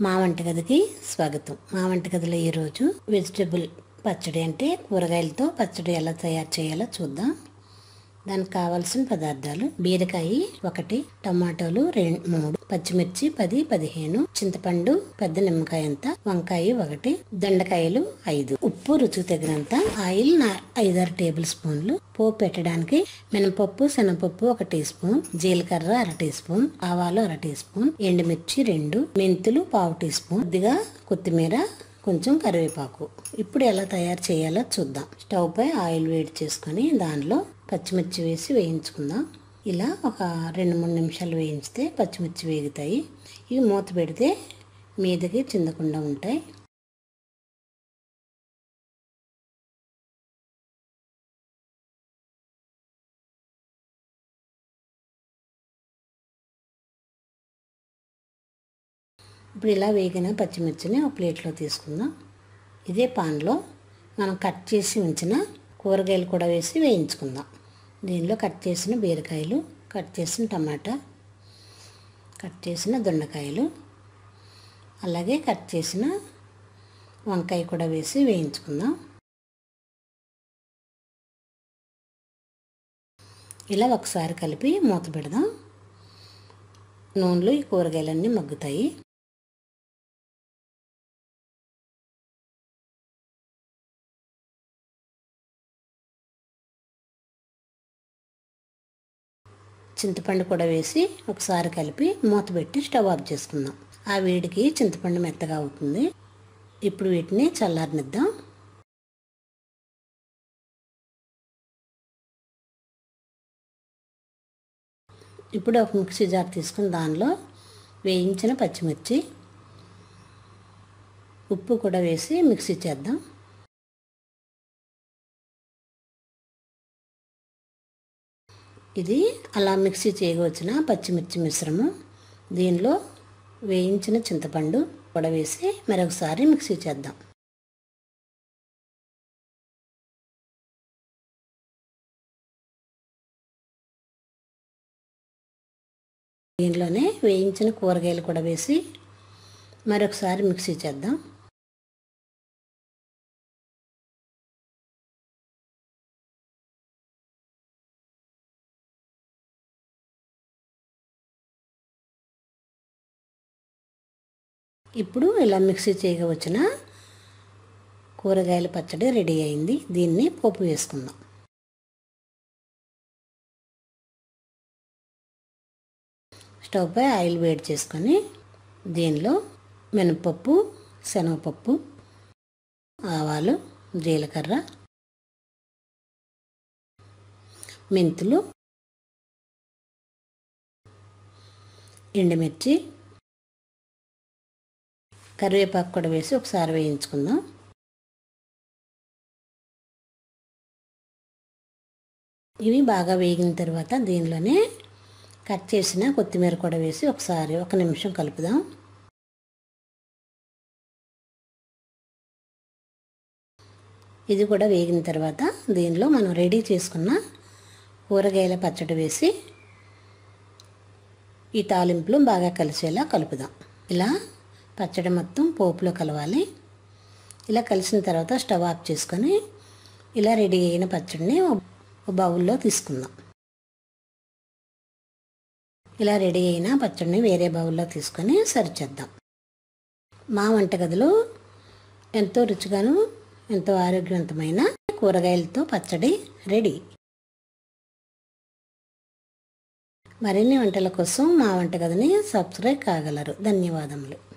మా వంటగదికి స్వాగతం మా వంటగదిలో ఈరోజు వెజిటబుల్ పచ్చడి అంటే కూరగాయలతో పచ్చడి ఎలా తయారు చేయాలో చూద్దాం దానికి కావాల్సిన పదార్థాలు బీరకాయ ఒకటి టమాటోలు రెండు మూడు పచ్చిమిర్చి పది పదిహేను చింతపండు పెద్ద నిమ్మకాయ అంత వంకాయ ఒకటి దొండకాయలు ఐదు ఉప్పు రుచికి తగినంత ఆయిల్ నా ఐదారు టేబుల్ స్పూన్లు పోపు పెట్టడానికి మినపప్పు శనగపప్పు ఒక టీ స్పూన్ జీలకర్ర అర టీ స్పూన్ ఆవాలు అర టీ స్పూన్ ఎండుమిర్చి రెండు మెంతులు పావు టీ స్పూన్ కొద్దిగా కొత్తిమీర కొంచెం కరివేపాకు ఇప్పుడు ఎలా తయారు చేయాలో చూద్దాం స్టవ్ పై ఆయిల్ వేడి చేసుకొని దానిలో పచ్చిమిర్చి వేసి వేయించుకుందాం ఇలా ఒక రెండు మూడు నిమిషాలు వేయించితే పచ్చిమిర్చి వేగుతాయి ఇవి మూత పెడితే మీదకి చిందకుండా ఉంటాయి ఇప్పుడు ఇలా వేగిన పచ్చిమిర్చిని ఒక ప్లేట్లో తీసుకుందాం ఇదే పాన్లో మనం కట్ చేసి ఉంచిన కూరగాయలు కూడా వేసి వేయించుకుందాం దీనిలో కట్ చేసిన బీరకాయలు కట్ చేసిన టమాటా కట్ చేసిన దొండకాయలు అలాగే కట్ చేసిన వంకాయ కూడా వేసి వేయించుకుందాం ఇలా ఒకసారి కలిపి మూత పెడదాం నూనెలో ఈ కూరగాయలన్నీ మగ్గుతాయి చింతపండు కూడా వేసి ఒకసారి కలిపి మూత పెట్టి స్టవ్ ఆఫ్ చేసుకుందాం ఆ వేడికి చింతపండు మెత్తగా అవుతుంది ఇప్పుడు వీటిని చల్లారనిద్దాం ఇప్పుడు ఒక మిక్సీ జార్ తీసుకుని దానిలో వేయించిన పచ్చిమిర్చి ఉప్పు కూడా వేసి మిక్సీ చేద్దాం ఇది అలా మిక్సీ చేయవచ్చిన పచ్చిమిర్చి మిశ్రమం దీనిలో వేయించిన చింతపండు కూడా వేసి మరొకసారి మిక్సీ చేద్దాం దీనిలోనే వేయించిన కూరగాయలు కూడా వేసి మరొకసారి మిక్సీ చేద్దాం ఇప్పుడు ఇలా మిక్సీ చేయగా వచ్చిన కూరగాయల పచ్చడి రెడీ అయింది దీన్ని పోపు వేసుకుందాం స్టవ్ పై ఆయిల్ వేడి చేసుకొని దీనిలో మినపప్పు శనగపప్పు ఆవాలు జీలకర్ర మెంతులు ఎండుమిర్చి కరివేపాకు కూడా వేసి ఒకసారి వేయించుకుందాం ఇవి బాగా వేగిన తర్వాత దీనిలోనే కట్ చేసిన కొత్తిమీర కూడా వేసి ఒకసారి ఒక నిమిషం కలుపుదాం ఇది కూడా వేగిన తర్వాత దీనిలో మనం రెడీ చేసుకున్న కూరగాయల పచ్చడి వేసి ఈ తాలింపులు బాగా కలిసేలా కలుపుదాం ఇలా పచ్చడి మొత్తం పోపులో కలవాలి ఇలా కలిసిన తర్వాత స్టవ్ ఆఫ్ చేసుకొని ఇలా రెడీ అయిన పచ్చడిని ఒక బౌల్లో తీసుకుందాం ఇలా రెడీ అయిన పచ్చడిని వేరే బౌల్లో తీసుకొని సర్వ్ చేద్దాం మా వంటగదిలో ఎంతో రుచిగాను ఎంతో ఆరోగ్యవంతమైన కూరగాయలతో పచ్చడి రెడీ మరిన్ని వంటల కోసం మా వంటగదిని సబ్స్క్రైబ్ కాగలరు ధన్యవాదములు